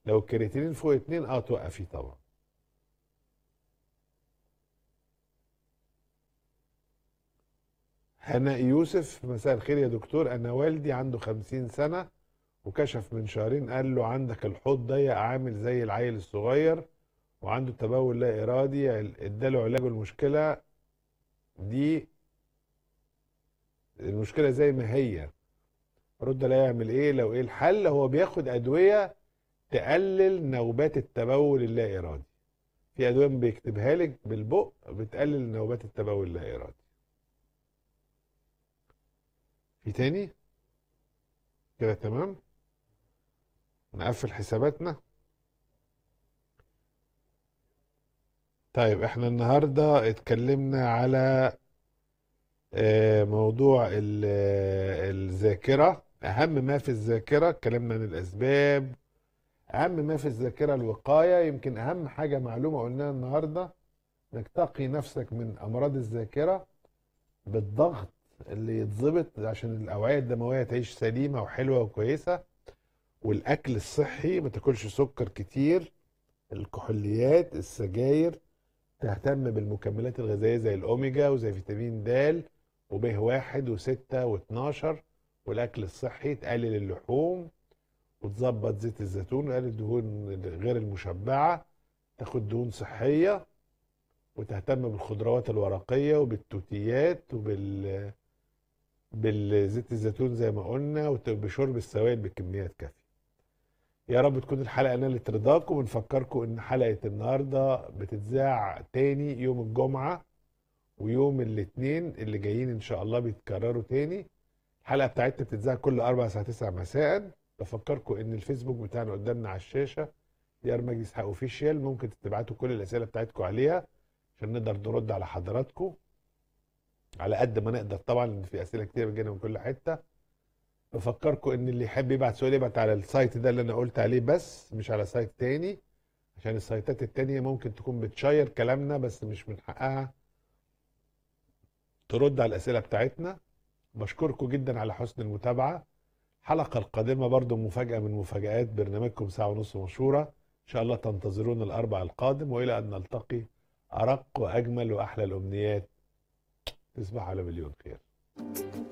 لو الكرياتينين فوق اتنين اه توقفيه طبعا هناء يوسف مساء الخير يا دكتور انا والدي عنده خمسين سنة وكشف من شهرين قال له عندك الحوض ضيق عامل زي العيل الصغير وعنده تبول لا ارادي اداله علاج المشكلة دي المشكلة زي ما هي رد لا يعمل ايه لو ايه الحل هو بياخد ادوية تقلل نوبات التبول اللا ارادي في ادوية بيكتبها لك بالبق بتقلل نوبات التبول اللا ارادي في تاني كده تمام نقفل حساباتنا طيب احنا النهاردة اتكلمنا على آه، موضوع ال- آه، الذاكرة أهم ما في الذاكرة اتكلمنا عن الأسباب أهم ما في الذاكرة الوقاية يمكن أهم حاجة معلومة قلناها النهاردة إنك تقي نفسك من أمراض الذاكرة بالضغط اللي يتظبط عشان الأوعية الدموية تعيش سليمة وحلوة وكويسة والأكل الصحي ما تاكلش سكر كتير الكحوليات السجاير تهتم بالمكملات الغذائية زي الأوميجا وزي فيتامين د وب واحد وستة واتناشر والأكل الصحي تقلل اللحوم وتظبط زيت الزيتون وتقلل الدهون غير المشبعة تاخد دهون صحية وتهتم بالخضروات الورقية وبالتوتيات وبال بالزيت الزيتون زي ما قلنا وبشرب السوائل بكميات كافية يا رب تكون الحلقة نالت رضاكم ونفكركم ان حلقة النهاردة بتتذاع تاني يوم الجمعة ويوم الاثنين اللي جايين ان شاء الله بيتكرروا تاني الحلقة بتاعتنا بتتذاع كل اربع ساعة تسعة مساء بفكركم ان الفيسبوك بتاعنا قدامنا على الشاشة ديار مجدي اسحاق اوفيشال ممكن تبعتوا كل الاسئلة بتاعتكم عليها عشان نقدر نرد على حضراتكم على قد ما نقدر طبعا لان في اسئله كتير بتجينا من كل حته بفكركم ان اللي يحب يبعت سؤال يبعت على السايت ده اللي انا قلت عليه بس مش على سايت تاني عشان السايتات التانية ممكن تكون بتشير كلامنا بس مش من حقها ترد على الاسئله بتاعتنا بشكركم جدا على حسن المتابعه الحلقه القادمه برضو مفاجاه من مفاجات برنامجكم ساعه ونص مشهوره ان شاء الله تنتظرون الاربع القادم والى ان نلتقي ارق واجمل واحلى الامنيات تصبح على مليون خير